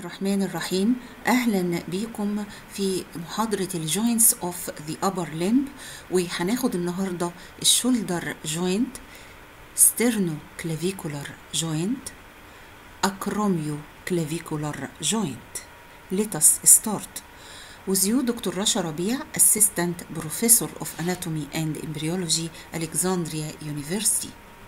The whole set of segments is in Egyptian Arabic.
الرحمن الرحيم أهلا بيكم في محاضرة الجوينتس اوف ذا upper limb وهناخد النهاردة الشولدر جوينت ستيرنو كلافيكولار جوينت أكروميو كلافيكولار جوينت Let us start with you دكتور رشا ربيع Assistant Professor of Anatomy and Embryology Alexandria University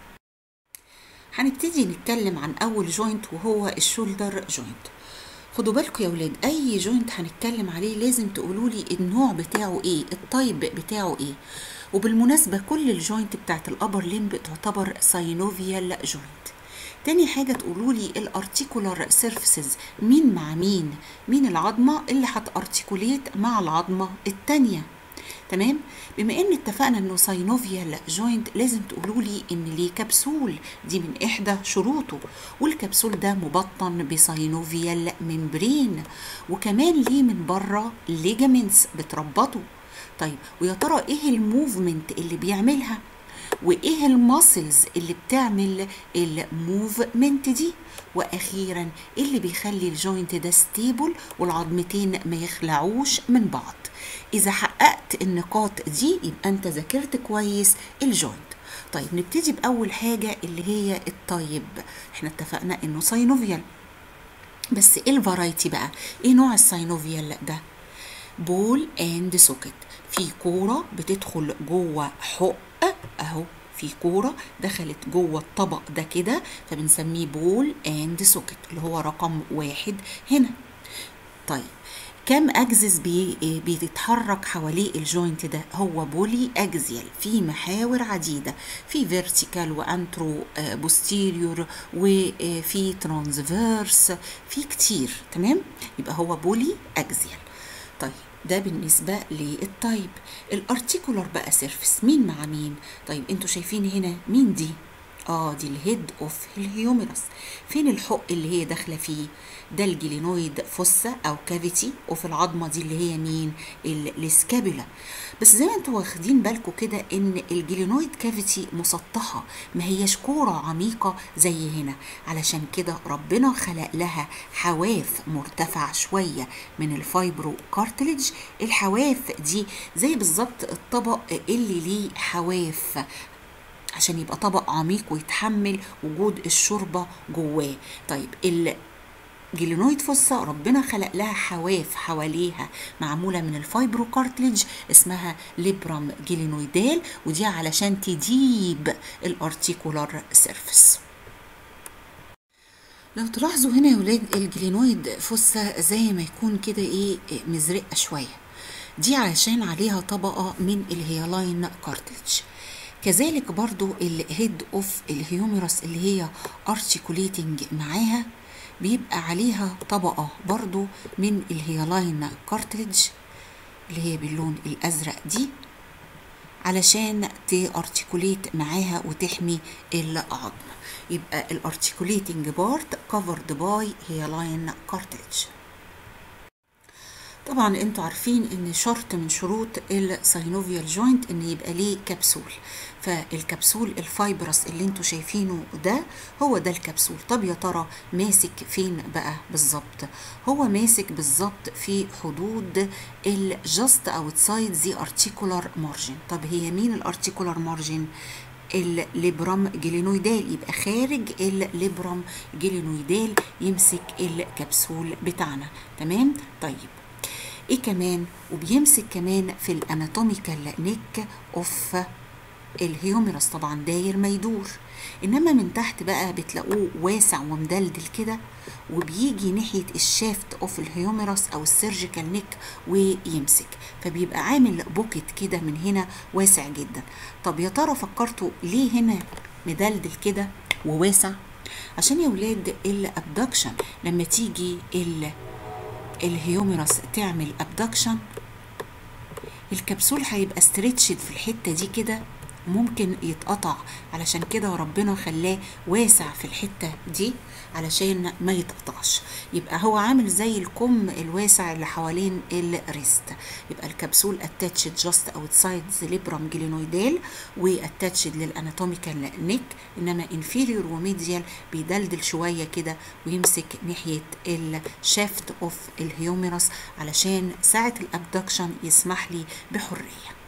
هنبتدي نتكلم عن اول جوينت وهو الشولدر جوينت خدوا بالكم يا ولاد اي جوينت هنتكلم عليه لازم تقولوا لي النوع بتاعه ايه التايب بتاعه ايه وبالمناسبه كل الجوينت بتاعت الابر ليمب تعتبر ساينوفيال جوينت تاني حاجة تقولوا لي الارتيكولار سيرفيسز مين مع مين مين العظمة اللي هتارتيكوليت مع العظمة التانية تمام بما ان اتفقنا انه ساينوفيال جوينت لازم تقولوا لي ان ليه كبسول دي من احدى شروطه والكبسول ده مبطن بساينوفيال ممبرين وكمان ليه من بره ليجامنتس بتربطه طيب ويا ترى ايه الموفمنت اللي بيعملها وايه الماسلز اللي بتعمل الموفمنت دي واخيرا ايه اللي بيخلي الجوينت ده ستيبل والعظمتين ما يخلعوش من بعض اذا حققت النقاط دي يبقى انت ذاكرت كويس الجوينت طيب نبتدي باول حاجه اللي هي الطيب احنا اتفقنا انه ساينوفيال بس ايه الفرايتي بقى ايه نوع الساينوفيال ده بول اند سوكت في كوره بتدخل جوه حق اهو في كوره دخلت جوه الطبق ده كده فبنسميه بول اند سوكت اللي هو رقم واحد هنا طيب كم اجزس بي بيتحرك حواليه الجوينت ده هو بولي اجزيال في محاور عديده في فيرتيكال وانترو بوستيريور وفي ترانسفيرس في كتير تمام يبقى هو بولي اجزيال طيب ده بالنسبة للتايب الارتيكولار بقى سيرفيس مين مع مين طيب انتوا شايفين هنا مين دي اه دي الهيد اوف الهيوميرس فين الحق اللي هي داخله فيه ده الجلينويد فوسا او كافيتي وفي العظمه دي اللي هي مين السكابولا بس زي ما انتوا واخدين بالكم كده ان الجلينويد كافيتي مسطحه ما هياش كوره عميقه زي هنا علشان كده ربنا خلق لها حواف مرتفع شويه من الفايبرو كارتلج الحواف دي زي بالظبط الطبق اللي ليه حواف عشان يبقى طبق عميق ويتحمل وجود الشوربه جواه طيب الجلينويد فوسا ربنا خلق لها حواف حواليها معموله من الفايبرو كارتلج اسمها ليبرام جلينويدال ودي علشان تديب الارتيكولار سيرفيس لو تلاحظوا هنا يا ولاد الجلينويد فوسا زي ما يكون كده ايه مزرقه شويه دي علشان عليها طبقه من الهيالاين كارتلج كذلك برضو الهيد اوف الهيوميرس اللي هي ارتيكوليتنج معاها بيبقى عليها طبقة برضو من الهيالاين كارتلج اللي هي باللون الازرق دي علشان تارتيكوليت معاها وتحمي العظم يبقى الارتيكوليتنج بارت covered باي هيالاين كارتلج طبعا انتوا عارفين ان شرط من شروط الساينوفيال جوينت ان يبقى ليه كبسول فالكبسول الفايبرس اللي انتوا شايفينه ده هو ده الكبسول طب يا ترى ماسك فين بقى بالظبط هو ماسك بالظبط في حدود الجاست اوتسايد ذا ارتيكولار مارجن طب هي مين الارتيكولار مارجن الليبرام جلينويدال يبقى خارج الليبرام جلينويدال يمسك الكبسول بتاعنا تمام طيب ايه كمان وبيمسك كمان في الاناتوميكال نيك اوف الهيوميرس طبعا داير ما يدور انما من تحت بقى بتلاقوه واسع ومدلدل كده وبيجي ناحيه الشافت اوف الهيوميرس او السيرجيكال نيك ويمسك فبيبقى عامل بوكت كده من هنا واسع جدا طب يا ترى فكرتوا ليه هنا مدلدل كده وواسع عشان يا ولاد الابدكشن لما تيجي ال الهيوميرس تعمل ابدكشن الكبسول هيبقى ستريتشد في الحته دي كده ممكن يتقطع علشان كده ربنا خلاه واسع في الحتة دي علشان ما يتقطعش يبقى هو عامل زي الكم الواسع اللي حوالين الريست يبقى الكبسول اتاتشد جاست اوتسايد ذا ليبرام جلينويدال واتاتشد للاناتوميكال نيك انما انفيريور وميديال بيدلدل شويه كده ويمسك ناحيه الشافت اوف الهيوميرس علشان ساعه الابدكشن يسمح لي بحريه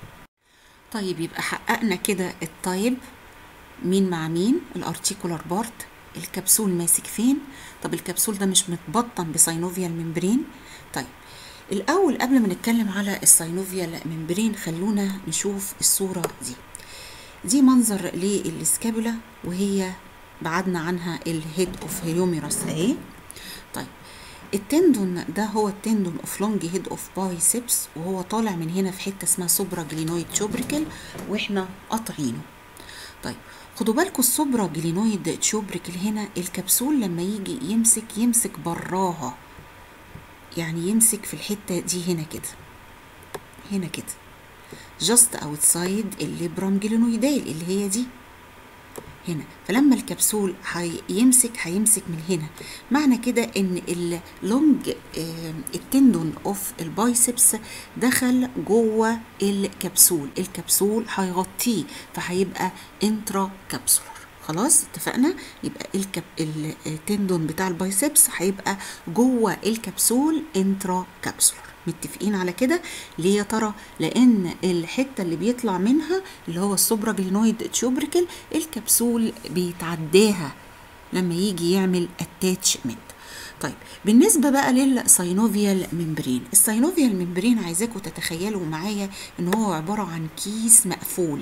طيب يبقى حققنا كده الطيب مين مع مين الارتيكولار بارت الكبسول ماسك فين طب الكبسول ده مش متبطن بساينوفيال ممبرين طيب الاول قبل ما نتكلم على الساينوفيال ممبرين خلونا نشوف الصوره دي دي منظر للسكابولا وهي بعدنا عنها الهيد اوف هيوميرس اهي طيب التندون ده هو التندون اوف لونج هيد اوف بايسبس وهو طالع من هنا في حته اسمها سوبرا جلينويد تشوبريكل واحنا قاطعينه طيب خدوا بالكم السوبرا جلينويد تشوبريكل هنا الكبسول لما يجي يمسك يمسك براها يعني يمسك في الحته دي هنا كده هنا كده جاست اوتسايد الليبرام جلينويدال اللي هي دي هنا فلما الكبسول هيمسك هيمسك من هنا معنى كده ان اللونج التندون اوف البايسبس دخل جوه الكبسول الكبسول هيغطيه فهيبقى انترا كبسولار خلاص اتفقنا يبقى الكب... التندون بتاع البايسبس هيبقى جوه الكبسول انترا كبسولار متفقين على كده ليه يا ترى لان الحته اللي بيطلع منها اللي هو السوبرا جلينويد تشوبريكل الكبسول بيتعداها لما يجي يعمل اتاتشمنت طيب بالنسبة بقى للساينوفيال ممبرين الساينوفيال ممبرين عايزاكم تتخيلوا معايا ان هو عبارة عن كيس مقفول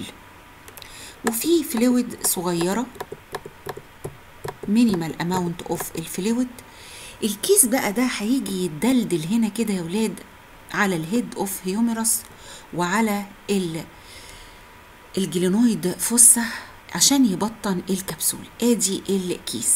وفي فلويد صغيرة مينيمال اماونت اوف الفلويد الكيس بقى ده هيجي يتدلدل هنا كده يا ولاد على الهيد اوف هيوميرس وعلى ال الجلينويد فوسة عشان يبطن الكبسول ادي الكيس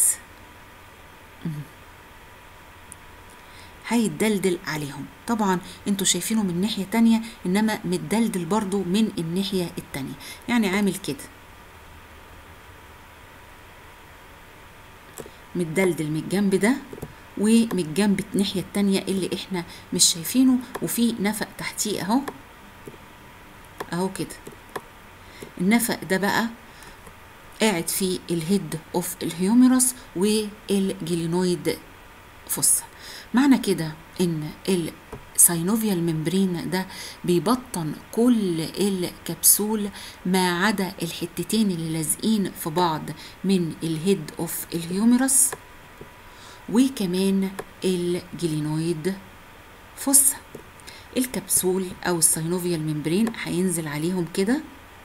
هيتدلدل عليهم طبعا انتوا شايفينه من ناحية تانية انما متدلدل برضو من الناحية التانية يعني عامل كده متدلدل من الجنب ده ومن الجنب الناحية التانية اللي احنا مش شايفينه وفي نفق تحتيه اهو اهو كده النفق ده بقى قاعد فيه الهيد اوف الهيوميرس والجلينويد فوسا معنى كده ان الساينوفيال ممبرين ده بيبطن كل الكبسول ما عدا الحتتين اللي لازقين في بعض من الهيد اوف الهيوميرس وكمان الجلينويد فوسا الكبسول او الساينوفيال ممبرين هينزل عليهم كده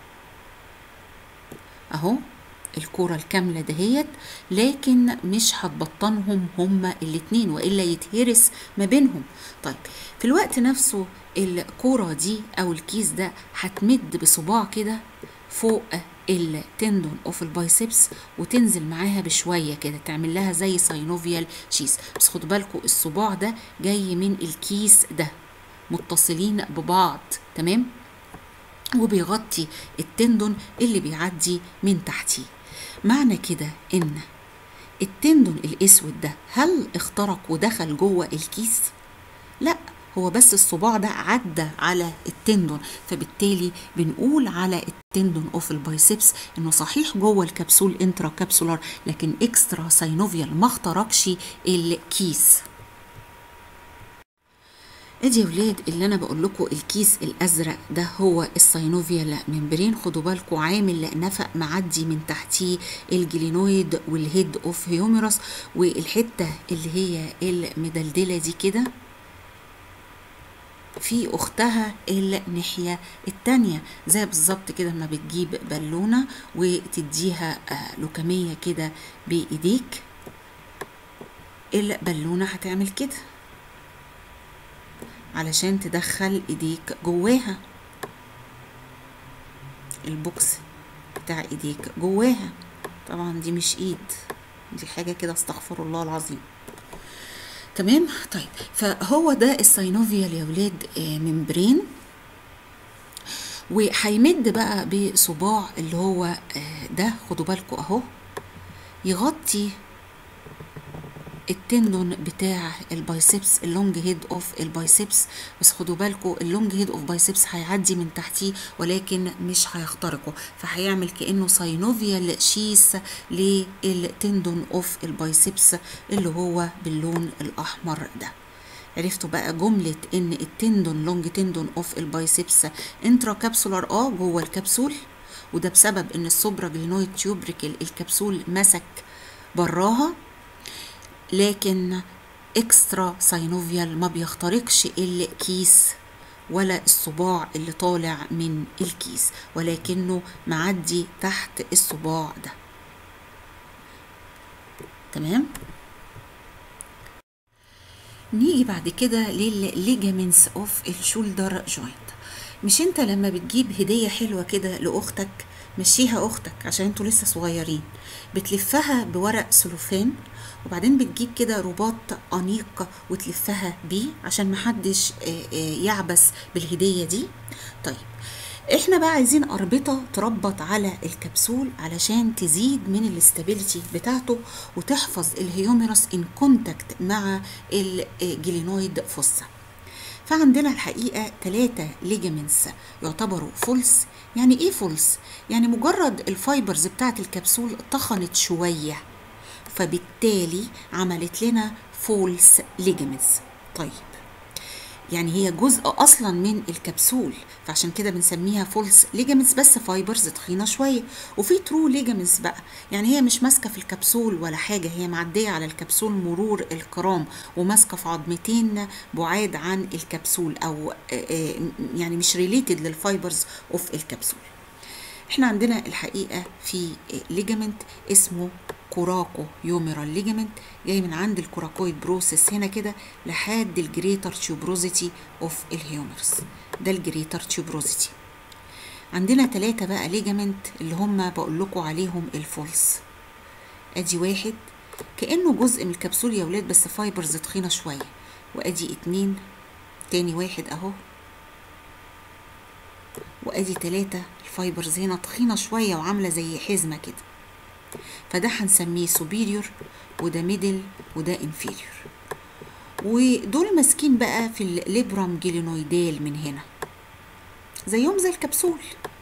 اهو الكرة الكاملة دهيت لكن مش هتبطنهم هما الاتنين وإلا يتهرس ما بينهم طيب في الوقت نفسه الكرة دي أو الكيس ده هتمد بصباع كده فوق التندون اوف البايسبس وتنزل معاها بشويه كده تعمل لها زي ساينوفيال شيس بس خدوا بالكم الصباع ده جاي من الكيس ده متصلين ببعض تمام وبيغطي التندون اللي بيعدي من تحتيه معنى كده ان التندون الاسود ده هل اخترق ودخل جوه الكيس لا هو بس الصباع ده عدى على التندون فبالتالي بنقول على التندون اوف البايسبس انه صحيح جوه الكبسول انترا كابسولار لكن اكسترا ساينوفيال ما اخترقش الكيس ادي يا ولاد اللي انا بقول لكم الكيس الازرق ده هو الساينوفيال ممبرين خدوا بالكم عامل نفق معدي من تحتيه الجلينويد والهيد اوف هيوميرس والحته اللي هي المدلدله دي كده في اختها الناحيه التانية زي بالظبط كده لما بتجيب بالونه وتديها لوكميه كده بايديك البالونه هتعمل كده علشان تدخل ايديك جواها البوكس بتاع ايديك جواها طبعا دي مش ايد دي حاجة كده استغفر الله العظيم تمام طيب فهو ده الساينوفيال يا ولاد ممبرين وهيمد بقى بصباع اللي هو آه، ده خدوا بالكم اهو يغطي التندون بتاع البايسبس اللونج هيد اوف البايسبس بس خدوا بالكم اللونج هيد اوف بايسبس هيعدي من تحتيه ولكن مش هيخترقه فهيعمل كانه ساينوفيال شيس للتندون اوف البايسبس اللي هو باللون الاحمر ده عرفتوا بقى جملة ان التندون لونج تندون اوف البايسبس انترا كابسولار اه جوه الكبسول وده بسبب ان السوبرا جلينويد تيوبريكل الكبسول مسك براها لكن اكسترا ساينوفيال ما بيخترقش الكيس ولا الصباع اللي طالع من الكيس ولكنه معدي تحت الصباع ده تمام نيجي بعد كده للليجامنتس اوف الشولدر جوينت مش انت لما بتجيب هديه حلوه كده لاختك مشيها اختك عشان انتوا لسه صغيرين بتلفها بورق سلوفان وبعدين بتجيب كده رباط انيق وتلفها بيه عشان محدش آه، آه، يعبس بالهديه دي طيب احنا بقى عايزين اربطه تربط على الكبسول علشان تزيد من الاستابيليتي بتاعته وتحفظ الهيوميرس ان كونتاكت مع الجلينويد فوسا فعندنا الحقيقه ثلاثه ليجامنتس يعتبروا فولس يعني ايه فولس يعني مجرد الفايبرز بتاعت الكبسول طخنت شويه فبالتالي عملت لنا فولس ليجامنتس طيب يعني هي جزء اصلا من الكبسول فعشان كده بنسميها فولس ليجامنتس بس فايبرز تخينه شويه وفي ترو ليجامنتس بقى يعني هي مش ماسكه في الكبسول ولا حاجه هي معديه على الكبسول مرور الكرام وماسكه في عظمتين بعاد عن الكبسول او آه، آه، يعني مش ريليتد للفايبرز اوف الكبسول احنا عندنا الحقيقه في ليجامنت اسمه كوراكو يوميرال ليجامنت جاي من عند الكوراكويد بروسيس هنا كده لحد الجريتر تيوبروزيتي اوف الهيومرس ده الجريتر تيوبروزيتي عندنا ثلاثة بقى ليجامنت اللي هم بقول لكم عليهم الفولس ادي واحد كأنه جزء من الكبسول يا ولاد بس فايبرز تخينة شوية وادي اتنين تاني واحد اهو وادي تلاتة الفايبرز هنا تخينة شوية وعاملة زي حزمة كده فده هنسميه سوبيريور وده ميدل وده انفيريور ودول ماسكين بقى في الليبرام جيلينويدال من هنا زيهم زي الكبسول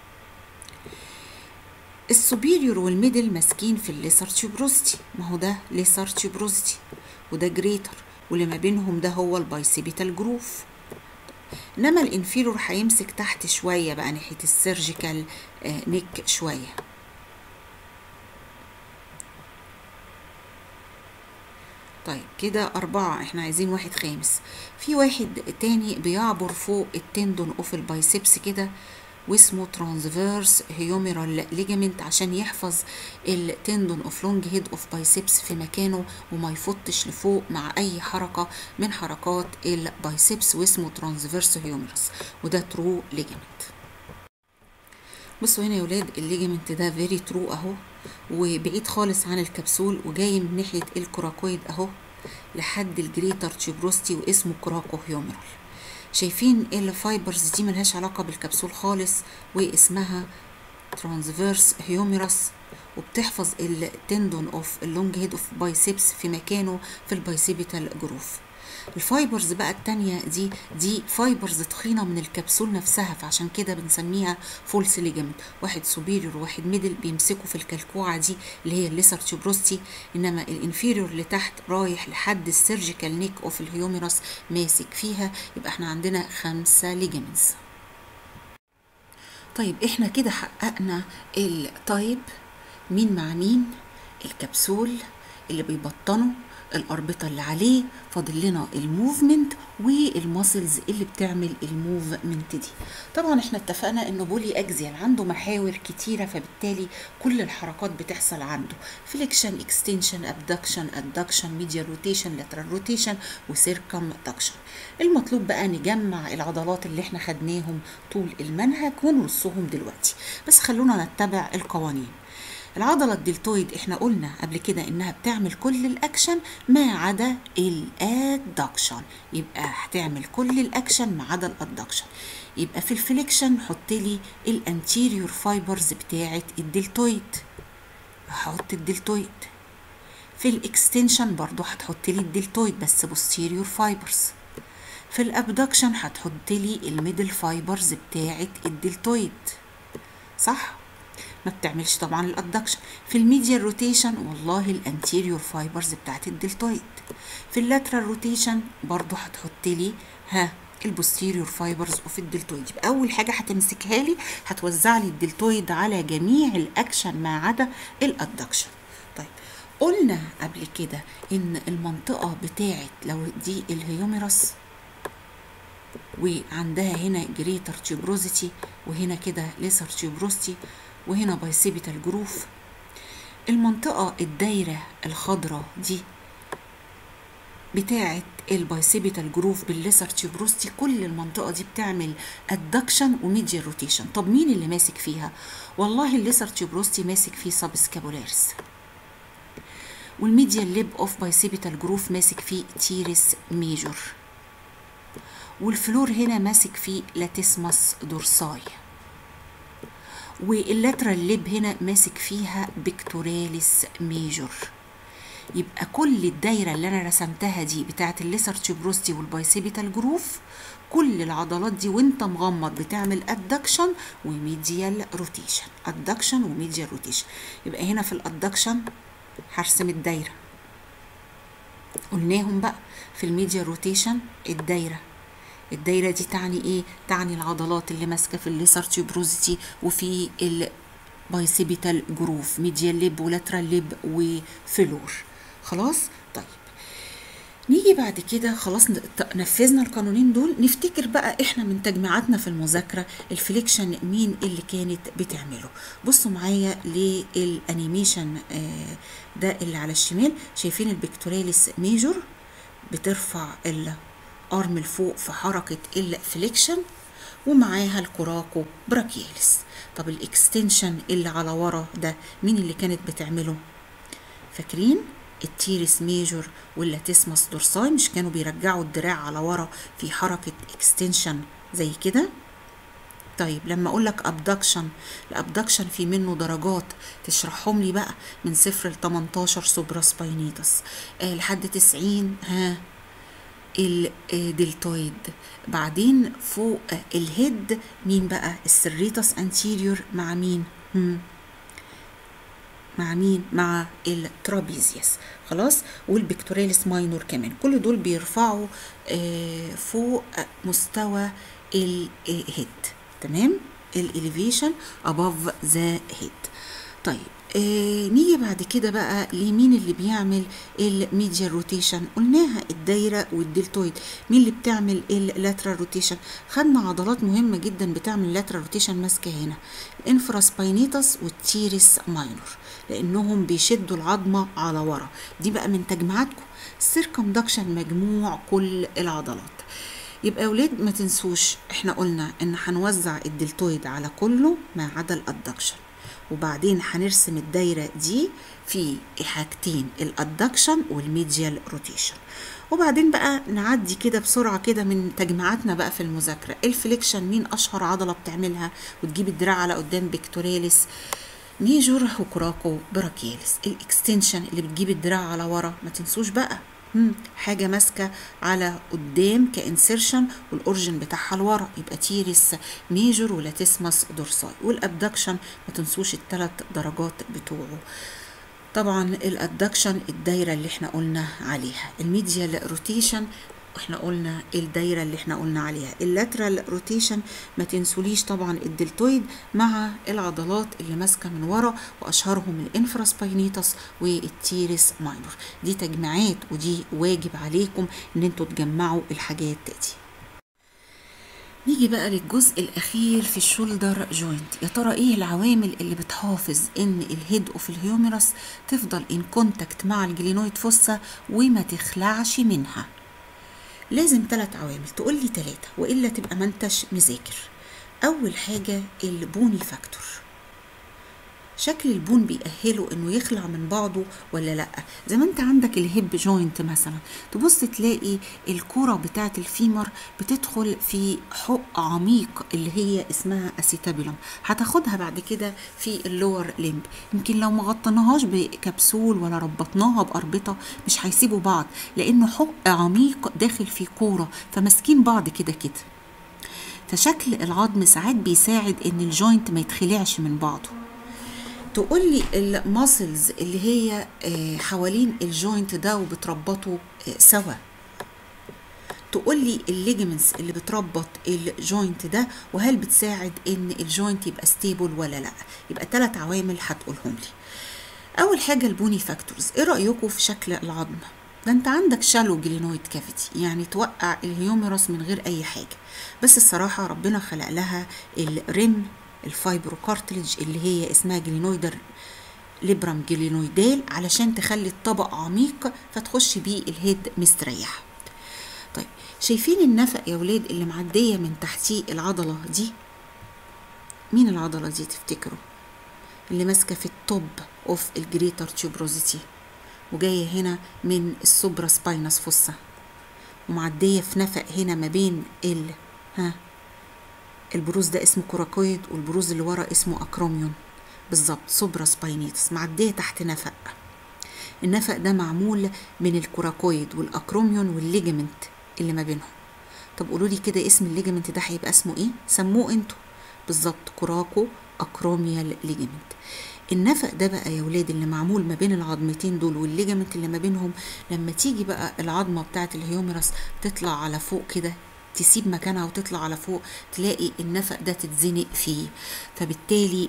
السوبيريور والميدل ماسكين في الليسر تيوبروستي ما هو ده ليسر تيوبروستي وده جريتر واللي ما بينهم ده هو البايسيبيتال جروف انما الانفيرور هيمسك تحت شويه بقى ناحيه السيرجيكال آه، نيك شويه طيب كده أربعة احنا عايزين واحد خامس في واحد تاني بيعبر فوق التندون اوف البايسبس كده واسمه ترانسفيرس هيوميرال ليجامنت عشان يحفظ التندون اوف لونج هيد اوف بايسبس في مكانه وما يفطش لفوق مع اي حركه من حركات البايسبس واسمه ترانسفيرس هيوميرس وده ترو ليجامنت بصوا هنا يا ولاد الليجمنت ده فيري ترو اهو وبعيد خالص عن الكبسول وجاي من ناحيه الكوراكويد اهو لحد الجريتر تيوبروستي واسمه كوراكو هيومرال شايفين الفايبرز دي ملهاش علاقه بالكبسول خالص واسمها ترانسفيرس هيوميرس وبتحفظ التندون اوف اللونج هيد اوف بايسبس في مكانه في البايسيبيتال جروف الفايبرز بقى التانية دي دي فايبرز تخينة من الكبسول نفسها فعشان كده بنسميها فولس ليجمنت واحد سوبيريور وواحد ميدل بيمسكوا في الكلكوعة دي اللي هي الليسر تيوبروستي انما الانفيريور اللي تحت رايح لحد السيرجيكال نيك اوف الهيوميرس ماسك فيها يبقى احنا عندنا خمسة ليجمنتس طيب احنا كده حققنا التايب مين مع مين الكبسول اللي بيبطنوا الأربطة اللي عليه فاضل لنا الموفمنت والماسلز اللي بتعمل الموفمنت دي طبعا احنا اتفقنا انه بولي اكزيال عنده محاور كتيره فبالتالي كل الحركات بتحصل عنده فليكشن اكستنشن ابدكشن ادكشن ميديا روتيشن لاترال روتيشن وسيركمدكشن المطلوب بقى نجمع العضلات اللي احنا خدناهم طول المنهج ونرصهم دلوقتي بس خلونا نتبع القوانين العضلة الدلتويد احنا قلنا قبل كده انها بتعمل كل الاكشن ما عدا الادكشن يبقى هتعمل كل الاكشن ما عدا الادكشن يبقى في الفليكشن حط لي الانتيريور فايبرز بتاعه الدلتويد هحط الدلتويد في الاكستنشن برضو هتحط لي الدلتويد بس بوستيريور فايبرز في الابدكشن هتحط لي الميدل فايبرز بتاعه الدلتويد صح ما بتعملش طبعا الادكشن في الميديال روتيشن والله الانتيريور فايبرز بتاعت الدلتويد في اللاترال روتيشن برضو هتحط لي ها البوستيريور فايبرز اوف الدلتويد يبقى اول حاجه هتمسكها لي هتوزع لي الدلتويد على جميع الاكشن ما عدا الادكشن طيب قلنا قبل كده ان المنطقه بتاعت لو دي الهيوميرس وعندها هنا جريتر تيوبروزيتي وهنا كده ليسر تيوبروستي وهنا بايسيبيتال جروف المنطقة الدايرة الخضراء دي بتاعة البايسيبيتال جروف بالليسر تيوبروستي كل المنطقة دي بتعمل ادكشن وميديال روتيشن طب مين اللي ماسك فيها؟ والله الليسر تيوبروستي ماسك فيه سب سكابولاريس والميديال ليب اوف بايسيبيتال جروف ماسك فيه تيريس ميجور والفلور هنا ماسك فيه لاتيسماس دورساي واللاترال ليب هنا ماسك فيها بيكتوراليس ميجور يبقى كل الدايرة اللي أنا رسمتها دي بتاعت الليسر تيوبروستي والبايسيبيتال جروف كل العضلات دي وانت مغمض بتعمل ادكشن وميديال روتيشن ادكشن وميديال روتيشن يبقى هنا في الادكشن هرسم الدايرة قلناهم بقى في الميديال روتيشن الدايره الدايرة دي تعني ايه؟ تعني العضلات اللي ماسكة في الليسر تيوبروزيتي وفي البايسيبيتال جروف ميديال ليب ولاترال ليب وفلور خلاص؟ طيب نيجي بعد كده خلاص نفذنا القانونين دول نفتكر بقى احنا من تجميعاتنا في المذاكرة الفليكشن مين اللي كانت بتعمله بصوا معايا للانيميشن ده اللي على الشمال شايفين البكتوراليس ميجور بترفع ال ارم لفوق في حركة الفليكشن ومعاها الكوراكو براكياليس طب الاكستنشن اللي على ورا ده مين اللي كانت بتعمله فاكرين التيريس ميجور واللاتيسماس دورساي مش كانوا بيرجعوا الدراع على ورا في حركة اكستنشن زي كده طيب لما اقول لك ابدكشن الابدكشن في منه درجات تشرحهم لي بقى من صفر ل 18 سوبرا سباينيتس آه لحد 90 ها الدلتويد بعدين فوق الهيد مين بقى السريتس انتيريور مع مين هم. مع مين مع الترابيزيوس خلاص والبكتوراليس ماينور كمان كل دول بيرفعوا آه فوق مستوى الهيد تمام الاليفيشن above ذا هيد طيب آه نيجي بعد كده بقى لمين اللي بيعمل الميديال روتيشن قلناها الدايره والدلتويد مين اللي بتعمل اللاترال روتيشن خدنا عضلات مهمه جدا بتعمل لاترال روتيشن ماسكه هنا الانفراسباينيتس والتيريس ماينور لانهم بيشدوا العظمه على ورا دي بقى من تجميعاتكم السيركمدكشن مجموع كل العضلات يبقى يا ولاد ما تنسوش احنا قلنا ان هنوزع الدلتويد على كله ما عدا الادكشن وبعدين هنرسم الدايرة دي في حاجتين الادكشن والميديال روتيشن وبعدين بقى نعدي كده بسرعة كده من تجميعاتنا بقى في المذاكرة الفليكشن مين أشهر عضلة بتعملها وتجيب الدراع على قدام بيكتوراليس ميجور وكراكو براكياليس الاكستنشن اللي بتجيب الدراع على ورا ما تنسوش بقى مم. حاجه ماسكه على قدام كانسيرشن والاورجن بتاعها لورا يبقى تيريس ميجور ولاتيسماس دورساي والابدكشن ما تنسوش الثلاث درجات بتوعه طبعا الادكشن الدايره اللي احنا قلنا عليها الميديال روتيشن احنا قلنا الدايره اللي احنا قلنا عليها اللاترال روتيشن ما تنسوليش طبعا الدلتويد مع العضلات اللي ماسكه من ورا واشهرهم الانفراسباينيتس والتيريس ماينور دي تجميعات ودي واجب عليكم ان انتوا تجمعوا الحاجات دي نيجي بقى للجزء الاخير في الشولدر جوينت يا ترى ايه العوامل اللي بتحافظ ان الهيد اوف الهيوميرس تفضل ان كونتاكت مع الجلينويد فوسا وما تخلعش منها لازم ثلاث عوامل تقول لي ثلاثة وإلا تبقى ما انتش مذاكر أول حاجة البوني فاكتور شكل البون بيأهله انه يخلع من بعضه ولا لا زي ما انت عندك الهيب جوينت مثلا تبص تلاقي الكرة بتاعة الفيمر بتدخل في حق عميق اللي هي اسمها اسيتابيلوم هتاخدها بعد كده في اللور ليمب يمكن لو ما غطيناهاش بكبسول ولا ربطناها بأربطة مش هيسيبوا بعض لانه حق عميق داخل في كورة فماسكين بعض كده كده فشكل العظم ساعات بيساعد ان الجوينت ما يتخلعش من بعضه تقول لي الماسلز اللي هي حوالين الجوينت ده وبتربطه سوا تقول لي الليجمنتس اللي بتربط الجوينت ده وهل بتساعد ان الجوينت يبقى ستيبل ولا لا يبقى ثلاث عوامل هتقولهم لي اول حاجه البوني فاكتورز ايه رايكم في شكل العظم ده انت عندك شالو جلينويد كافيتي يعني توقع الهيوميروس من غير اي حاجه بس الصراحه ربنا خلق لها الريم الفايبرو كارتلج اللي هي اسمها جلينويدر ليبرام جلينويدال علشان تخلي الطبق عميق فتخش بيه الهيد مستريح طيب شايفين النفق يا ولاد اللي معديه من تحتيه العضله دي مين العضله دي تفتكروا اللي ماسكه في التوب اوف الجريتر تيوبروزيتي وجايه هنا من السوبرا سباينس فوسا ومعديه في نفق هنا ما بين ال ها البروز ده اسمه كوراكويد والبروز اللي ورا اسمه اكروميون بالظبط سوبرا سباينيتس معديه تحت نفق النفق ده معمول من الكوراكويد والاكروميون والليجمنت اللي ما بينهم طب قولوا لي كده اسم الليجمنت ده هيبقى اسمه ايه سموه انتوا بالظبط كوراكو اكروميال ليجمنت النفق ده بقى يا ولاد اللي معمول ما بين العظمتين دول والليجمنت اللي ما بينهم لما تيجي بقى العظمه بتاعه الهيوميرس تطلع على فوق كده تسيب مكانها وتطلع على فوق تلاقي النفق ده تتزنق فيه فبالتالي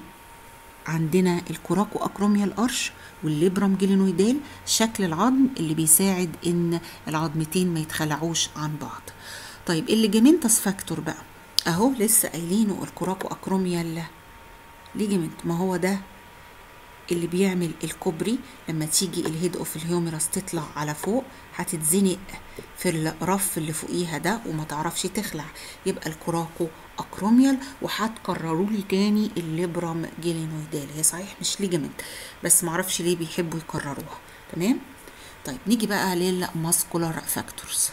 عندنا الكوراكو اكروميال ارش والليبرام جلينويدال شكل العظم اللي بيساعد ان العظمتين ما يتخلعوش عن بعض طيب الليجامنتس فاكتور بقى اهو لسه قايلينه الكوراكو اكروميال ليجمنت ما هو ده اللي بيعمل الكوبري لما تيجي الهيد اوف الهيوميرس تطلع على فوق هتتزنق في الرف اللي فوقيها ده وما تعرفش تخلع يبقى الكوراكو اكروميال وهتكرروا لي تاني الليبرام جيلينويدال هي صحيح مش ليجمنت بس معرفش ليه بيحبوا يكرروها تمام طيب نيجي بقى للماسكولار فاكتورز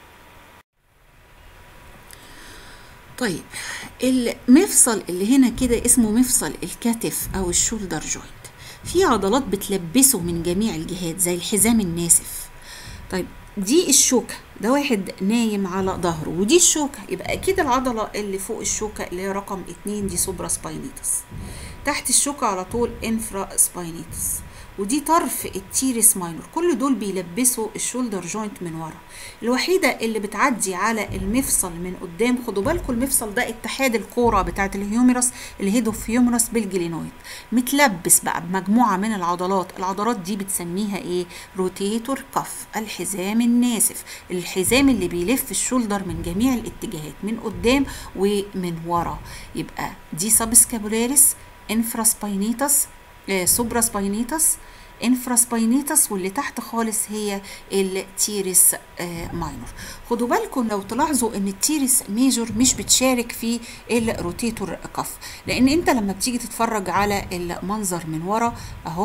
طيب المفصل اللي هنا كده اسمه مفصل الكتف او الشولدر جوينت في عضلات بتلبسه من جميع الجهات زي الحزام الناسف طيب دي الشوكة ده واحد نايم على ظهره ودي الشوكة يبقى أكيد العضلة اللي فوق الشوكة اللي هي رقم اتنين دي سوبرا سباينيتس تحت الشوكة على طول انفرا سباينيتس ودي طرف التيرس ماينور كل دول بيلبسوا الشولدر جوينت من ورا الوحيده اللي بتعدي على المفصل من قدام خدوا بالكم المفصل ده اتحاد الكوره بتاعه الهيوميرس الهيد اوف هيوميرس بالجلينويد متلبس بقى بمجموعه من العضلات العضلات دي بتسميها ايه روتيتور كف الحزام الناسف الحزام اللي بيلف الشولدر من جميع الاتجاهات من قدام ومن ورا يبقى دي سبسكابولاريس انفراسباينيتس سوبرا سباينيتس انفراسباينيتس واللي تحت خالص هي التيرس ماينور خدوا بالكم لو تلاحظوا ان التيرس ميجور مش بتشارك في الروتيتور كف لان انت لما بتيجي تتفرج على المنظر من ورا اهو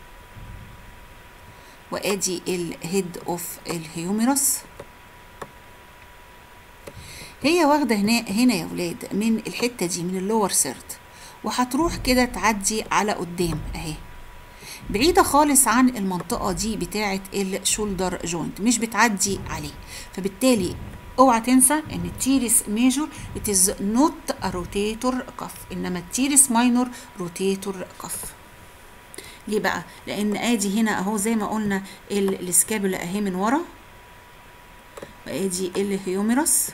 وادي الهيد اوف الهيوميرس هي واخده هنا هنا يا ولاد من الحته دي من اللور سيرت وهتروح كده تعدي على قدام اهي بعيدة خالص عن المنطقة دي بتاعة الشولدر جوينت مش بتعدي عليه فبالتالي اوعى تنسى ان التيرس ميجور it is not a rotator cuff انما التيرس ماينور روتيتور كف ليه بقى لان ادي هنا اهو زي ما قلنا السكابولا اهي من ورا وادي الهيوميرس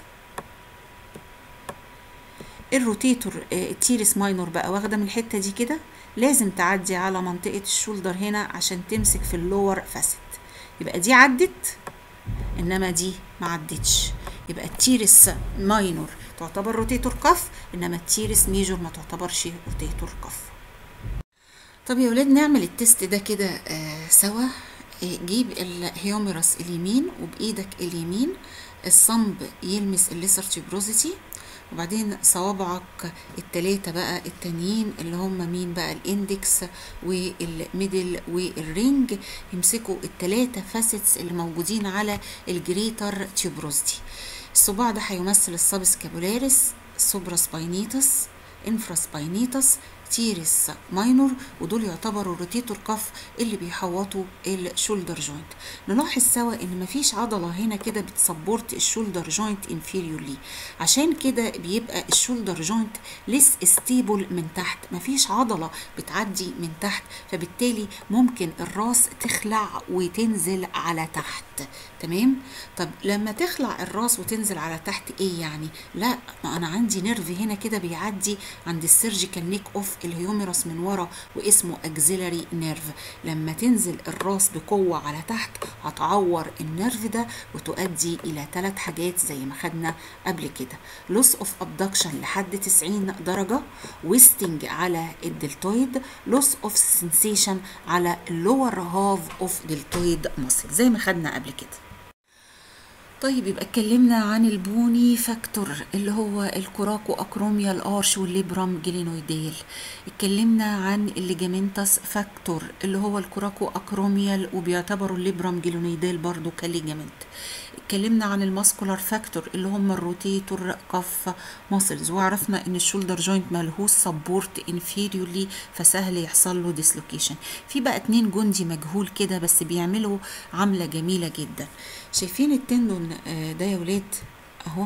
الروتيتور التيرس ماينور بقى واخده من الحته دي كده لازم تعدي على منطقه الشولدر هنا عشان تمسك في اللور فاسد يبقى دي عدت انما دي ما عدتش يبقى التيرس ماينور تعتبر روتيتور كف انما التيرس ميجور ما تعتبرش روتيتور كف طب يا ولاد نعمل التست ده كده آه سوا آه جيب الهيوميرس اليمين وبايدك اليمين الصنب يلمس الليسر تيبروزيتي وبعدين صوابعك التلاتة بقى التانيين اللي هم مين بقى الاندكس والميدل والرينج يمسكوا التلاتة فاسيتس اللي موجودين على الجريتر تيوبروستي الصباع ده هيمثل السبسكابولاريس سوبرا سباينيتس انفرا سباينيتس تيريس ماينور ودول يعتبروا روتيتور كف اللي بيحوطوا الشولدر جوينت نلاحظ سوا ان مفيش عضله هنا كده بتسبورت الشولدر جوينت انفيريورلي عشان كده بيبقى الشولدر جوينت ليس ستيبل من تحت مفيش عضله بتعدي من تحت فبالتالي ممكن الراس تخلع وتنزل على تحت تمام طب لما تخلع الراس وتنزل على تحت ايه يعني لا ما انا عندي نيرف هنا كده بيعدي عند السيرجيكال نيك اوف الهيوميرس من ورا واسمه اكزيلاري نيرف لما تنزل الراس بقوه على تحت هتعور النيرف ده وتؤدي الى ثلاث حاجات زي ما خدنا قبل كده لوس اوف ابدكشن لحد 90 درجه ويستنج على الدلتويد لوس اوف سنسيشن على اللور هاف اوف دلتويد ماسل زي ما خدنا قبل كده طيب يبقى اتكلمنا عن البوني فاكتور اللي هو الكوراكو اكروميا الارش والليبرام جلينويديل اتكلمنا عن الليجامنتس فاكتور اللي هو الكوراكو اكروميال وبيعتبروا الليبرام جلينويديل برضو كليجامنت اتكلمنا عن الماسكولار فاكتور اللي هم الروتيتور كف ماسلز وعرفنا ان الشولدر جوينت ملهوش سبورت انفيريورلي فسهل يحصل له ديسلوكيشن في بقى اتنين جندي مجهول كده بس بيعملوا عمله جميله جدا شايفين التندون ده يا ولاد اهو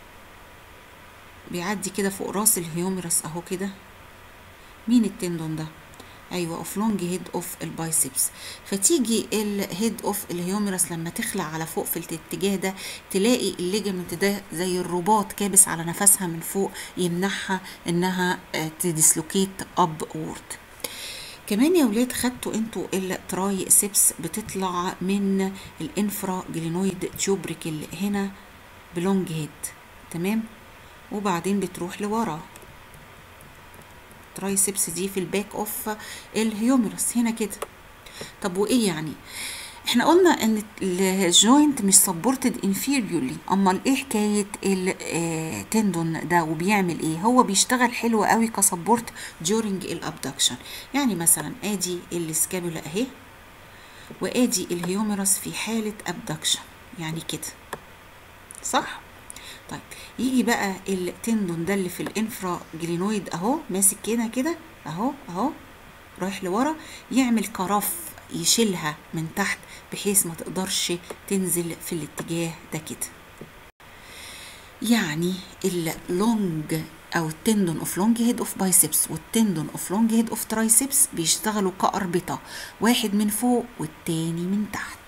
بيعدي كده فوق راس الهيوميرس اهو كده مين التندون ده ايوه اوف لونج هيد اوف البايسبس فتيجي الهيد اوف الهيوميرس لما تخلع على فوق في الاتجاه ده تلاقي الليجمنت ده زي الرباط كابس على نفسها من فوق يمنعها انها تديسلوكيت اب وورد كمان يا ولاد خدتوا انتوا التراي سيبس بتطلع من الانفرا جلينويد تيوبريكل هنا بلونج هيد تمام وبعدين بتروح لورا الترايسبس دي في الباك اوف الهيوميرس هنا كده طب وايه يعني احنا قلنا ان الجوينت مش سبورتد انفيريورلي امال ايه حكايه التندون ده وبيعمل ايه هو بيشتغل حلو قوي كسبورت during الابدكشن يعني مثلا ادي السكابولا اهي وادي الهيوميرس في حاله ابدكشن يعني كده صح طيب يجي بقى التندون ده اللي في الانفرا جلينويد اهو ماسك كده كده اهو اهو رايح لورا يعمل كرف يشيلها من تحت بحيث ما تقدرش تنزل في الاتجاه ده كده يعني اللونج او التندون اوف لونج هيد اوف بايسبس والتندون اوف لونج هيد اوف ترايسبس بيشتغلوا كأربطة واحد من فوق والتاني من تحت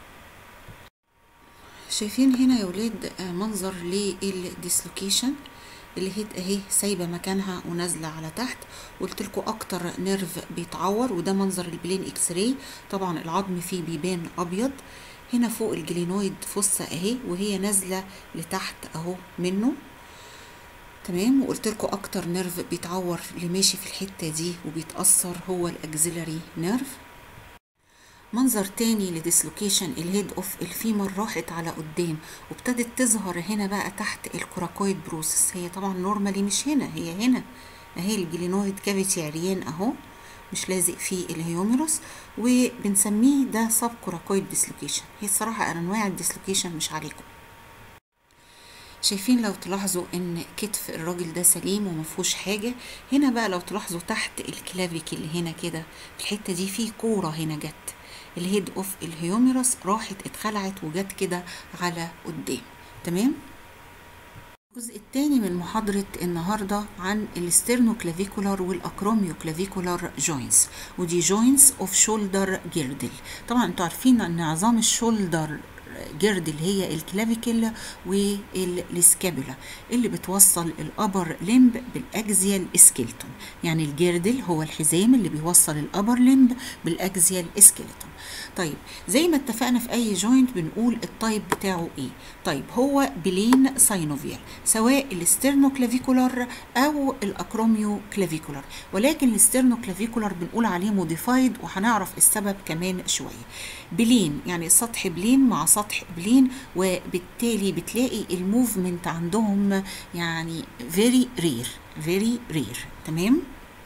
شايفين هنا يا ولاد منظر للديسلوكيشن اللي هي اهي سايبه مكانها ونازله على تحت قلت لكم اكتر نيرف بيتعور وده منظر البلين اكس راي طبعا العظم فيه بيبان ابيض هنا فوق الجلينويد فصة اهي وهي نازله لتحت اهو منه تمام وقلت لكم اكتر نيرف بيتعور اللي ماشي في الحته دي وبيتاثر هو الاكزيلاري نيرف منظر تاني لديسلوكيشن الهيد اوف الفيمر راحت على قدام وابتدت تظهر هنا بقى تحت الكوراكويد بروسس هي طبعا نورمالي مش هنا هي هنا اهي الجلينويد كافيتي عريان اهو مش لازق فيه الهيوميروس وبنسميه ده سب كوراكويد ديسلوكيشن هي الصراحه انواع الديسلوكيشن مش عليكم شايفين لو تلاحظوا ان كتف الراجل ده سليم ومفهوش حاجه هنا بقى لو تلاحظوا تحت الكلافيك اللي هنا كده الحته دي في كوره هنا جت الهيد اوف الهيوميرس راحت اتخلعت وجت كده على قدام تمام الجزء الثاني من محاضرة النهاردة عن الاسترنو كلافيكولار والاكروميو كلافيكولار جوينتس ودي جوينتس اوف شولدر جيردل طبعا انتوا عارفين ان عظام الشولدر جيردل هي الكلافيكل والسكابولا اللي بتوصل الابر لمب بالاكزيال سكيلتون يعني الجيردل هو الحزام اللي بيوصل الابر لمب بالاكزيال سكيلتون طيب زي ما اتفقنا في اي جوينت بنقول التايب بتاعه ايه طيب هو بلين ساينوفيال سواء الاسترنوكلافيكولار او الاكروميو كلافيكولار ولكن الاسترنوكلافيكولار بنقول عليه موديفايد وهنعرف السبب كمان شويه بلين يعني سطح بلين مع سطح بلين وبالتالي بتلاقي الموفمنت عندهم يعني فيري رير فيري رير تمام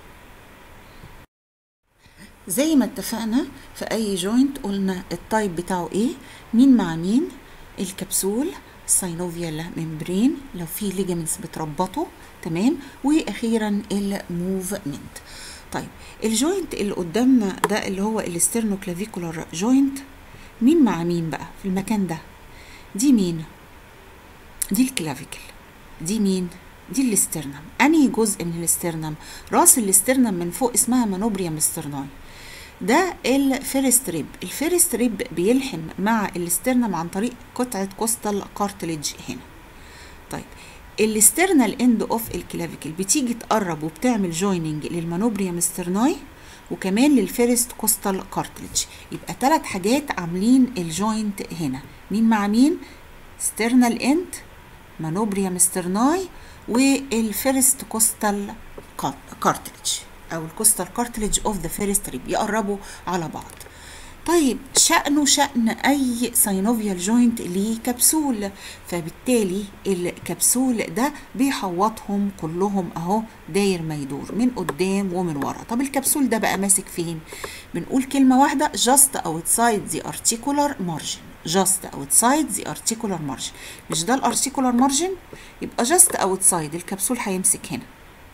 زي ما اتفقنا في اي جوينت قلنا التايب بتاعه ايه مين مع مين الكبسول الساينوفيال ممبرين لو في ليجامنتس بتربطه تمام واخيرا الموفمنت طيب الجوينت اللي قدامنا ده اللي هو الاسترنوكلافيكولار جوينت مين مع مين بقى في المكان ده دي مين دي الكلافيكل دي مين دي الاسترنم انهي جزء من الاسترنم راس الاسترنم من فوق اسمها مانوبريوم استرناي ده الفيرست ريب الفيرست ريب بيلحم مع الاسترنم عن طريق قطعه كوستال كارتليج هنا طيب الاسترنال اند اوف الكلافيكل بتيجي تقرب وبتعمل جويننج للمانوبريوم استرناي وكمان للفيرست كوستال كارتليج يبقى ثلاث حاجات عاملين الجوينت هنا مين مع مين سترنال اند مانوبريوم استرناي والفيرست كوستال كارتليج او الكوستال كارتليج اوف ذا فيرست ريب يقربوا على بعض طيب شأنه شأن أي ساينوفيال جوينت ليه كبسول فبالتالي الكبسول ده بيحوطهم كلهم أهو داير ما يدور من قدام ومن ورا طب الكبسول ده بقى ماسك فين بنقول كلمة واحدة just outside the articular margin just outside the articular margin مش ده الارتيكولار مارجن يبقى just outside الكبسول هيمسك هنا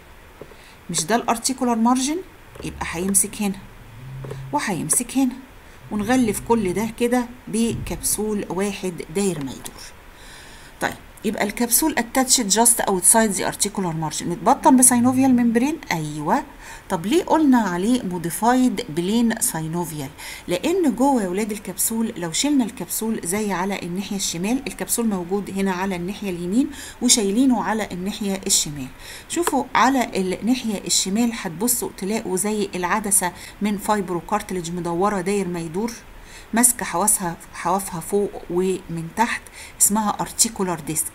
مش ده الارتيكولار مارجن يبقى هيمسك هنا وهيمسك هنا ونغلف كل ده كده بكبسول واحد داير ما يدور طيب يبقى الكبسول اتاتشد جاست اوتسايد ذا ارتيكولار مارجن متبطن بساينوفيال ممبرين ايوه طب ليه قلنا عليه موديفايد بلين ساينوفيال لان جوه يا ولاد الكبسول لو شلنا الكبسول زي على الناحيه الشمال الكبسول موجود هنا على الناحيه اليمين وشايلينه على الناحيه الشمال شوفوا على الناحيه الشمال هتبصوا تلاقوا زي العدسه من فايبرو كارتلج مدوره داير ما يدور ماسكه حوافها حوافها فوق ومن تحت اسمها ارتيكولار ديسك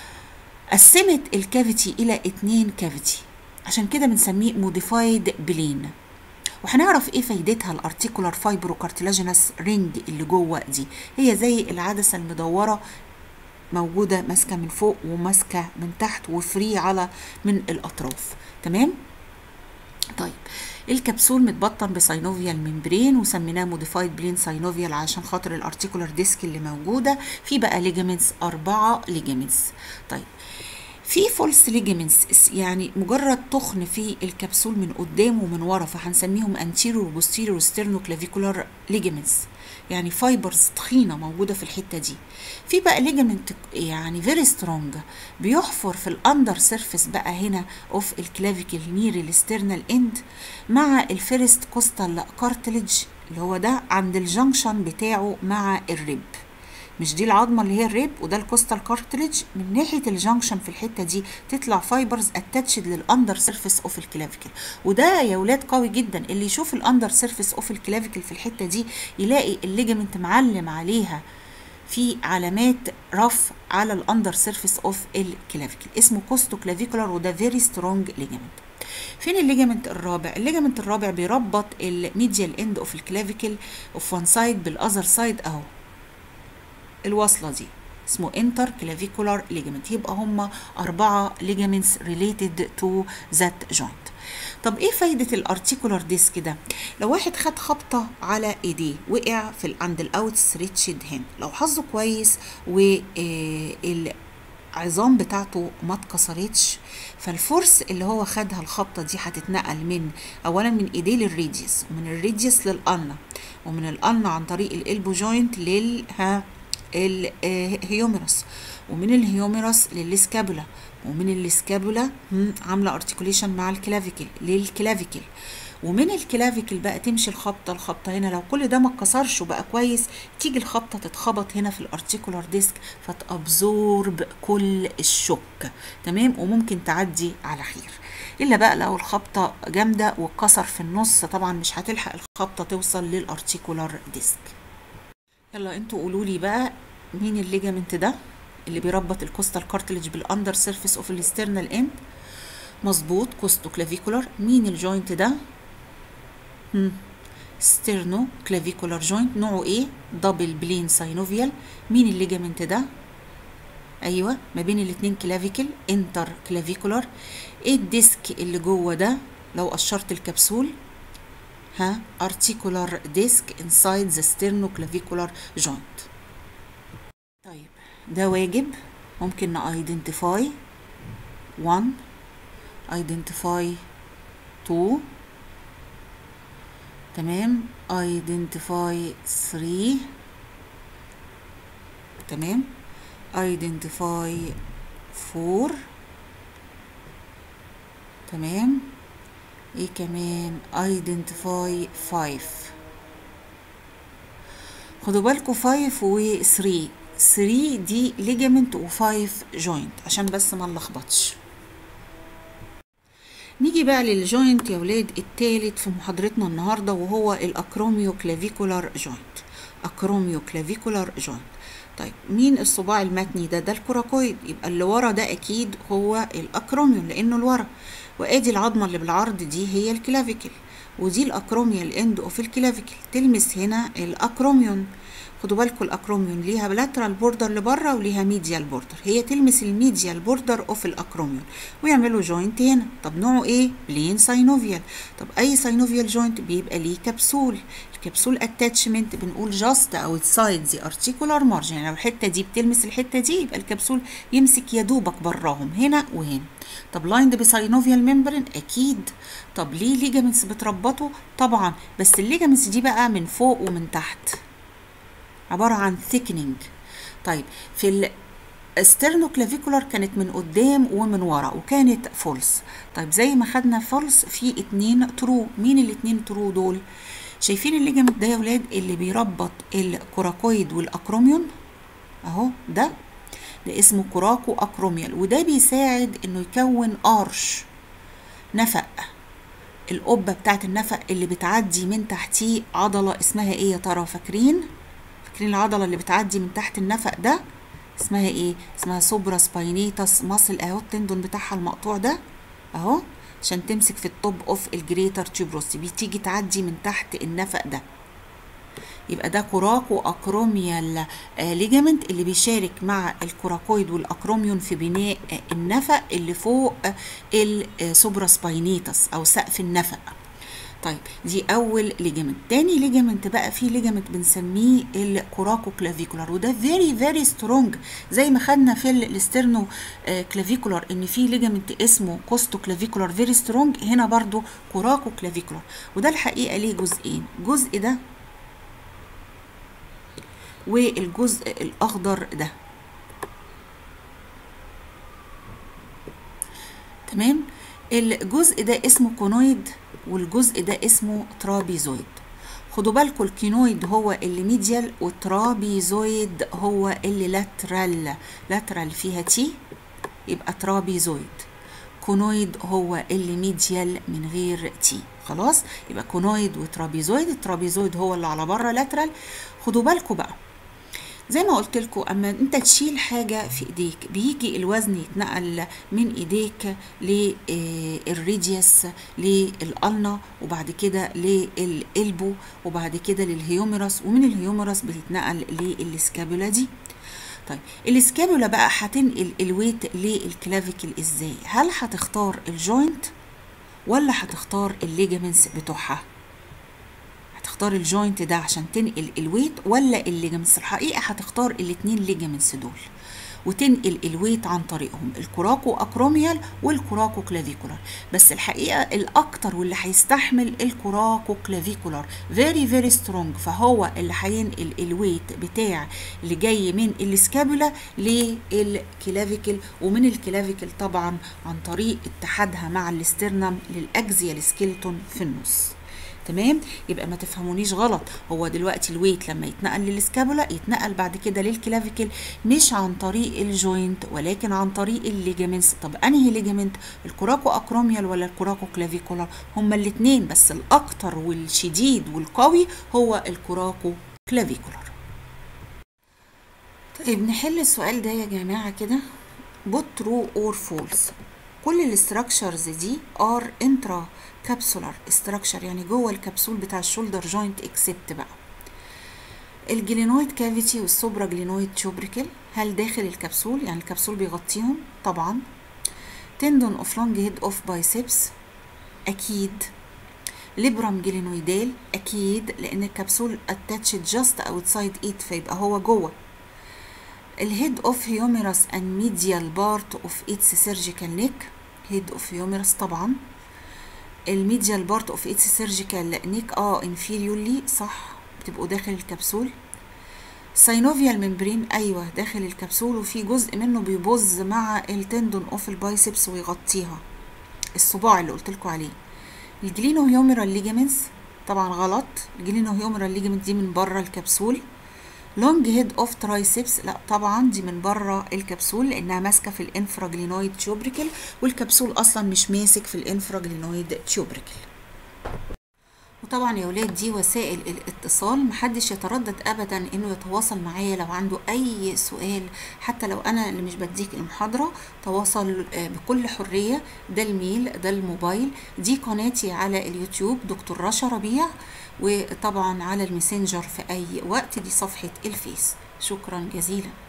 قسمت الكافيتي الى اتنين كافيتي عشان كده بنسميه موديفايد بلين وهنعرف ايه فايدتها الارتيكولار فايبرو كارتلاجينس رينج اللي جوه دي هي زي العدسه المدوره موجوده ماسكه من فوق وماسكه من تحت وفري على من الاطراف تمام طيب الكبسول متبطن بساينوفيال ممبرين وسميناه موديفايد بلين ساينوفيال عشان خاطر الارتيكولار ديسك اللي موجوده في بقى ليجامنتس اربعه ليجامنتس طيب في فولس ليجامنتس يعني مجرد تخن في الكبسول من قدام ومن ورا فهنسميهم انتيريور وبوستيريور ستيرنو كلافيكولار ليجامنتس يعني فايبرز تخينه موجوده في الحته دي في بقى ليجامنت يعني فيري سترونج بيحفر في الاندر سيرفيس بقى هنا اوف الكلافيكل نير الاسترنال اند مع الفيرست كوستال كارتلج اللي هو ده عند الجنكشن بتاعه مع الريب مش دي العظمه اللي هي الريب وده الكوستال كارتلج من ناحيه الجنكشن في الحته دي تطلع فايبرز اتاتشد للاندر سيرفيس اوف الكلافيكل وده يا ولاد قوي جدا اللي يشوف الاندر سيرفيس اوف الكلافيكل في الحته دي يلاقي الليجمنت معلم عليها في علامات رف على الاندر سيرفيس اوف الكلافيكل اسمه كوستو كلافيكولار وده فيري سترونج ليجمنت فين الليجمنت الرابع الليجمنت الرابع بيربط الميديال اند اوف الكلافيكل اوف وان سايد بالاذر سايد اهو الوصله دي اسمه انتر كلافيكولار ليجمنت يبقى هم أربعة ليجمنتس ريليتد تو ذات جوينت طب ايه فايدة الارتيكولار ديسك ده؟ لو واحد خد خبطة على ايديه وقع في عند الاوت ستريتشد هنا لو حظه كويس والعظام بتاعته ما اتكسرتش فالفورس اللي هو خدها الخبطة دي هتتنقل من اولا من ايديه للريديوس ومن الريديوس للقلنة ومن القلنة عن طريق الالبو جوينت لل ها الهيوميرس ومن الهيوميرس للسكابولا ومن السكابولا عامله ارتكوليشن مع الكلافيكل للكلافيكل ومن الكلافيكل بقى تمشي الخبطه الخبطه هنا لو كل ده ما اتكسرش وبقى كويس تيجي الخبطه تتخبط هنا في الارتيكولار ديسك فتابزورب كل الشوك تمام وممكن تعدي على خير الا بقى لو الخبطه جامده واتكسر في النص طبعا مش هتلحق الخبطه توصل للارتيكولار ديسك يلا انتوا قولوا لي بقى مين الليجامنت ده اللي بيربط الكوستال كارتلج بالاندر سيرفيس اوف الاسترنال اند مظبوط كوستو كلافيكولار مين الجوينت ده هم. ستيرنو كلافيكولار جوينت نوعه ايه دبل بلين ساينوفيال مين الليجامنت ده ايوه ما بين الاتنين كلافيكل انتر كلافيكولار ايه الديسك اللي جوه ده لو قشرت الكبسول ها articular disc inside the sternoclavicular joint طيب ده واجب ممكن identify 1 identify 2 تمام identify 3 تمام identify 4 تمام ايه كمان identify 5 خدوا بالكم 5 و 3 3 دي ليجامنت و5 جوينت عشان بس ما نلخبطش نيجي بقى للجوينت يا ولاد التالت في محاضرتنا النهارده وهو الاكروميو كلافيكولار جوينت اكروميو كلافيكولار جوينت طيب مين الصباع المتني ده ده الكوراكويد يبقى اللي ورا ده اكيد هو الاكروميون لانه لورا وادي العظمه اللي بالعرض دي هي الكلافيكل ودي الاكروميا الاند اوف الكلافيكل تلمس هنا الاكروميون خدوا بالكم الاكروميون ليها لاترال بوردر لبره وليها ميديال بوردر هي تلمس الميديال بوردر اوف الاكروميون ويعملوا جوينت هنا طب نوعه ايه بلين ساينوفيال طب اي ساينوفيال جوينت بيبقى ليه كبسول الكبسول اتاتشمنت بنقول جاست اوتسايد ذا ارتيكولار مارجن يعني لو الحته دي بتلمس الحته دي يبقى الكبسول يمسك يا دوبك براهم هنا وهنا طب لايند بساينوفيال ممبرين اكيد طب ليه ليجامنتس بتربطه طبعا بس الليجامنتس دي بقى من فوق ومن تحت عباره عن thickening طيب في السترنوكلافيكولار كانت من قدام ومن ورا وكانت فولس طيب زي ما خدنا فولس في اتنين ترو مين الاتنين ترو دول شايفين الليجامنت ده يا ولاد اللي بيربط الكوراكويد والاكروميون اهو ده ده اسمه كوراكو اكروميال وده بيساعد انه يكون ارش نفق القبه بتاعت النفق اللي بتعدي من تحتيه عضله اسمها ايه يا ترى فاكرين فاكرين العضله اللي بتعدي من تحت النفق ده اسمها ايه اسمها سوبرا سباينيتاس ماسل اهو التندون بتاعها المقطوع ده اهو عشان تمسك في التوب اوف الجريتر تيوبروسي بتيجي تعدي من تحت النفق ده يبقى ده كوراكو اكروميال ليجامنت اللي بيشارك مع الكوراكويد والاكروميون في بناء النفق اللي فوق السوبرا سباينيتاس او سقف النفق طيب دي اول ليجامنت تاني ليجامنت بقى في ليجامنت بنسميه الكوراكو كلافيكولار وده فيري فيري سترونج زي ما خدنا في الاسترنو كلافيكولار ان في ليجامنت اسمه كوستو كلافيكولار فيري سترونج هنا برضو كوراكو كلافيكولار وده الحقيقه ليه جزئين جزء ده والجزء الاخضر ده تمام الجزء ده اسمه كونويد والجزء ده اسمه ترابيزويد خدوا بالكم الكينويد هو اللي ميديال والترابيزويد هو اللي لاترال لاترال فيها تي يبقى ترابيزويد كونويد هو اللي ميديال من غير تي خلاص يبقى كونويد وترابيزويد الترابيزويد هو اللي على بره لاترال خدوا بالكم بقى زي ما قلت لكم اما انت تشيل حاجه في ايديك بيجي الوزن يتنقل من ايديك للريديوس للقلنه وبعد كده للقلبو وبعد كده للهيوميرس ومن الهيوميرس بتتنقل للسكابولا دي طيب السكابولا بقى هتنقل الويت للكلافيكل ازاي هل هتختار الجوينت ولا هتختار الليجامنتس بتوعها هتختار الجوينت ده عشان تنقل الويت ولا الليجمنتس الحقيقه هتختار الاتنين ليجمنتس دول وتنقل الويت عن طريقهم الكوراكو اكروميال والكوراكو كلافيكولار بس الحقيقه الاكتر واللي هيستحمل الكوراكو كلافيكولار فيري فيري سترونج فهو اللي هينقل الويت بتاع اللي جاي من السكابولا للكلافيكل ومن الكلافيكل طبعا عن طريق اتحادها مع الاسترنم للاكزيال سكيلتون في النص تمام يبقى ما تفهمونيش غلط هو دلوقتي الويت لما يتنقل للسكابولا يتنقل بعد كده للكلافيكل مش عن طريق الجوينت ولكن عن طريق الليجامنتس طب انهي ليجامنت الكوراكو اكروميال ولا الكوراكو كلافيكولار هما الاثنين بس الاكتر والشديد والقوي هو الكوراكو كلافيكولار طيب نحل السؤال ده يا جماعه كده بوت ترو اور فولس كل الاستراكشرز دي ار انترا كابسولار استراكشر يعني جوه الكبسول بتاع الشولدر جوينت اكسبت بقى الجلينويد كافيتي والسوبرا جلينويد تشوبريكل هل داخل الكبسول يعني الكبسول بيغطيهم طبعا تندون اوف لونج هيد اوف بايسبس اكيد ليبرام جلينويدال اكيد لان الكبسول اتاتشد جاست اوتسايد ايت فيبقى هو جوه الهيد اوف هيوميرس and medial part of its surgical neck head of humerus طبعا الميديال بارت اوف اتس سيرجيكال نيك اه انفيريورلي صح بتبقوا داخل الكبسول ساينوفيال ممبرين ايوه داخل الكبسول وفي جزء منه بيبظ مع التندون اوف البايسبس ويغطيها الصباع اللي قلت لكم عليه الجلينو هيوميرال ليجامنتس طبعا غلط الجلينو هيوميرال ليجامنت دي من بره الكبسول لونج هيد اوف ترايسبس لا طبعا دي من بره الكبسول لانها ماسكه في الانفراجلينويد تيوبريكل والكبسول اصلا مش ماسك في الانفراجلينويد تيوبريكل وطبعا يا ولاد دي وسائل الاتصال محدش يتردد ابدا انه يتواصل معايا لو عنده اي سؤال حتى لو انا اللي مش بديك المحاضره تواصل بكل حريه ده الميل ده الموبايل دي قناتي على اليوتيوب دكتور رشا ربيع وطبعا على الماسنجر في اي وقت دي صفحه الفيس شكرا جزيلا